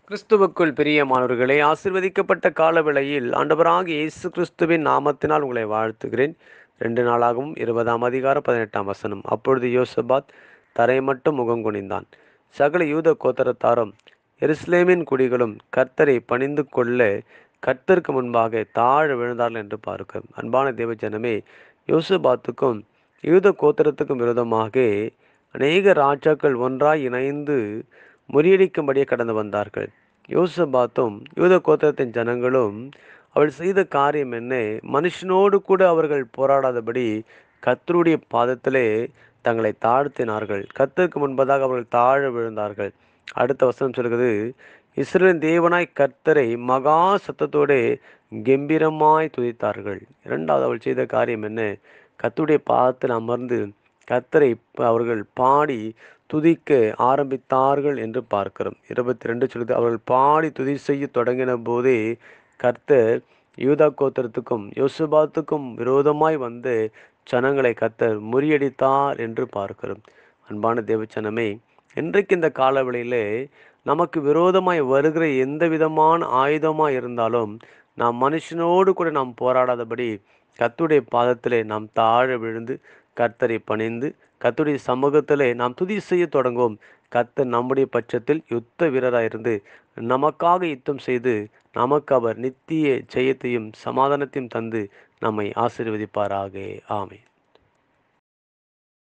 கிறிஸ்துவுக்குள் பிரியமானவர்களே ஆசிர்வதிக்கப்பட்ட காலவேளையில் ஆண்டவராகிய இயேசு கிறிஸ்துவின் நாமத்தினால் உங்களை வாழ்த்துகிறேன் ரெண்டு நாளாகவும் இருபதாம் அதிகாரம் பதினெட்டாம் வசனம் அப்பொழுது யோசபாத் தரை மட்டும் முகங்குனிந்தான் சகல யூத கோத்தரத்தாரும் எருசலேமின் குடிகளும் கர்த்தரை பணிந்து கொள்ள கர்த்தருக்கு முன்பாக தாழ விழுந்தார்கள் என்று பார்க்கிறோம் அன்பான தேவஜனமே யோசபாத்துக்கும் யூத கோத்திரத்துக்கும் விரோதமாக அநேக ராஜாக்கள் ஒன்றாய் இணைந்து முறியடிக்கும்படியே கடந்து வந்தார்கள் யோசபாத்தும் யூத கோத்திரத்தின் ஜனங்களும் அவள் செய்த காரியம் என்ன மனுஷனோடு கூட அவர்கள் போராடாதபடி கத்தருடைய பாதத்திலே தங்களை தாழ்த்தினார்கள் கத்தருக்கு முன்பதாக அவர்கள் தாழ விழுந்தார்கள் அடுத்த வசனம் சொல்கிறது இஸ்ரேலின் தேவனாய் கர்த்தரை மகா சத்தத்தோடு கம்பீரமாய் துதித்தார்கள் இரண்டாவது அவள் செய்த காரியம் என்ன கத்துடைய பாதத்தில் அமர்ந்து கத்தரை அவர்கள் பாடி துதிக்க ஆரம்பித்தார்கள் என்று பார்க்கிறோம் இருபத்தி ரெண்டு சொல்லுது அவர்கள் பாடி துதி செய்ய தொடங்கின போதே கர்த்தர் யூதா கோத்திரத்துக்கும் யோசுபாத்துக்கும் விரோதமாய் வந்து ஜனங்களை கர்த்தர் முறியடித்தார் என்று பார்க்கிறோம் அன்பான தேவச்சனமே இன்றைக்கு இந்த காலவெளியிலே நமக்கு விரோதமாய் வருகிற எந்த விதமான ஆயுதமாக இருந்தாலும் நாம் மனுஷனோடு கூட நாம் போராடாதபடி கத்துடைய பாதத்திலே நாம் தாழ விழுந்து கர்த்தரை பணிந்து கத்துடைய சமூகத்திலே நாம் துதி செய்ய தொடங்குவோம் கர்த்தர் நம்முடைய பட்சத்தில் யுத்த வீரராயிருந்து நமக்காக யுத்தம் செய்து நமக்கு அவர் நித்திய ஜெயத்தையும் சமாதானத்தையும் தந்து நம்மை ஆசீர்வதிப்பாராக ஆமே